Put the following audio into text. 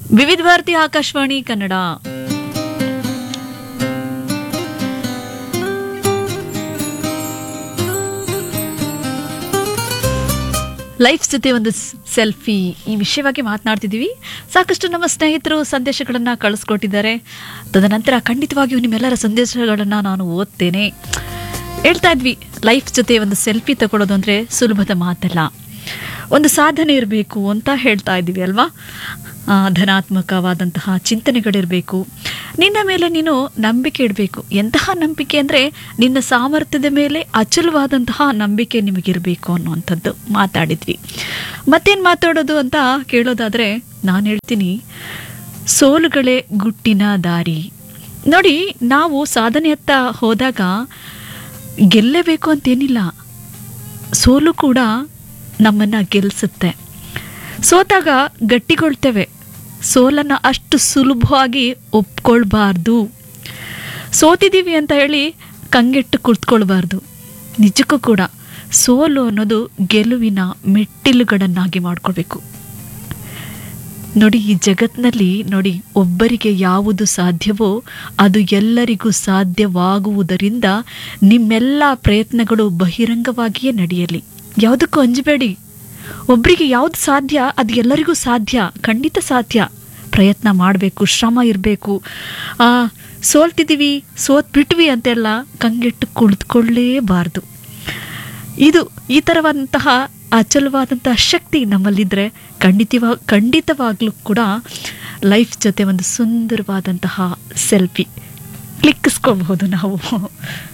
ವಿವಿಧ ಭಾರತಿ ಆಕಾಶವಾಣಿ ಕನ್ನಡ ಲೈಫ್ ಜೊತೆ ಒಂದು ಸೆಲ್ಫಿ ಈ ವಿಷಯವಾಗಿ ಮಾತನಾಡ್ತಿದ್ದೀವಿ ಸಾಕಷ್ಟು ನಮ್ಮ ಸ್ನೇಹಿತರು ಸಂದೇಶಗಳನ್ನು ಕಳಿಸ್ಕೊಟ್ಟಿದ್ದಾರೆ ತದನಂತರ ಖಂಡಿತವಾಗಿಯೂ ನಿಮ್ಮೆಲ್ಲರ ಸಂದೇಶಗಳನ್ನು ನಾನು ಓದ್ತೇನೆ ಹೇಳ್ತಾ ಇದ್ವಿ ಲೈಫ್ ಜೊತೆ ಒಂದು ಸೆಲ್ಫಿ ತಗೊಳ್ಳೋದು ಅಂದರೆ ಸುಲಭದ ಮಾತಲ್ಲ ಒಂದು ಸಾಧನೆ ಇರಬೇಕು ಅಂತ ಹೇಳ್ತಾ ಇದ್ದೀವಿ ಅಲ್ವಾ ಆ, ಧನಾತ್ಮಕವಾದಂತಹ ಚಿಂತನೆಗಳಿರಬೇಕು ನಿನ್ನ ಮೇಲೆ ನೀನು ನಂಬಿಕೆ ಇಡಬೇಕು ಎಂತಹ ನಂಬಿಕೆ ಅಂದರೆ ನಿನ್ನ ಸಾಮರ್ಥ್ಯದ ಮೇಲೆ ಅಚಲವಾದಂತಹ ನಂಬಿಕೆ ನಿಮಗಿರಬೇಕು ಅನ್ನುವಂಥದ್ದು ಮಾತಾಡಿದ್ವಿ ಮತ್ತೇನು ಮಾತಾಡೋದು ಅಂತ ಕೇಳೋದಾದರೆ ನಾನು ಹೇಳ್ತೀನಿ ಸೋಲುಗಳೇ ಗುಟ್ಟಿನ ದಾರಿ ನೋಡಿ ನಾವು ಸಾಧನೆಯತ್ತ ಹೋದಾಗ ಗೆಲ್ಲಬೇಕು ಅಂತೇನಿಲ್ಲ ಸೋಲು ಕೂಡ ನಮ್ಮನ್ನ ಗೆಲ್ಲಿಸುತ್ತೆ ಸೋತಾಗ ಗಟ್ಟಿಗೊಳ್ತೇವೆ ಸೋಲನ್ನು ಅಷ್ಟು ಸುಲಭವಾಗಿ ಒಪ್ಕೊಳ್ಬಾರ್ದು ಸೋತಿದ್ದೀವಿ ಅಂತ ಹೇಳಿ ಕಂಗೆಟ್ಟು ಕುಳಿತುಕೊಳ್ಬಾರ್ದು ನಿಜಕ್ಕೂ ಕೂಡ ಸೋಲು ಅನ್ನೋದು ಗೆಲುವಿನ ಮೆಟ್ಟಿಲುಗಳನ್ನಾಗಿ ಮಾಡ್ಕೊಳ್ಬೇಕು ನೋಡಿ ಈ ಜಗತ್ತಿನಲ್ಲಿ ನೋಡಿ ಒಬ್ಬರಿಗೆ ಯಾವುದು ಸಾಧ್ಯವೋ ಅದು ಎಲ್ಲರಿಗೂ ಸಾಧ್ಯವಾಗುವುದರಿಂದ ನಿಮ್ಮೆಲ್ಲ ಪ್ರಯತ್ನಗಳು ಬಹಿರಂಗವಾಗಿಯೇ ನಡೆಯಲಿ ಯಾವುದಕ್ಕೂ ಅಂಜಬೇಡಿ ಒಬ್ಬರಿಗೆ ಯಾವುದು ಸಾಧ್ಯ ಅದು ಎಲ್ಲರಿಗೂ ಸಾಧ್ಯ ಖಂಡಿತ ಸಾಧ್ಯ ಪ್ರಯತ್ನ ಮಾಡಬೇಕು ಶ್ರಮ ಇರಬೇಕು ಸೋಲ್ತಿದ್ದೀವಿ ಸೋತ್ ಬಿಟ್ವಿ ಅಂತೆಲ್ಲ ಕಂಗೆಟ್ಟು ಕುಳಿತುಕೊಳ್ಳೇಬಾರ್ದು ಇದು ಈ ಥರವಾದಂತಹ ಅಚಲವಾದಂತಹ ಶಕ್ತಿ ನಮ್ಮಲ್ಲಿದ್ದರೆ ಖಂಡಿತವಾ ಖಂಡಿತವಾಗ್ಲೂ ಕೂಡ ಲೈಫ್ ಜೊತೆ ಒಂದು ಸುಂದರವಾದಂತಹ ಸೆಲ್ಫಿ ಕ್ಲಿಕ್ಕಿಸ್ಕೊಳ್ಬಹುದು ನಾವು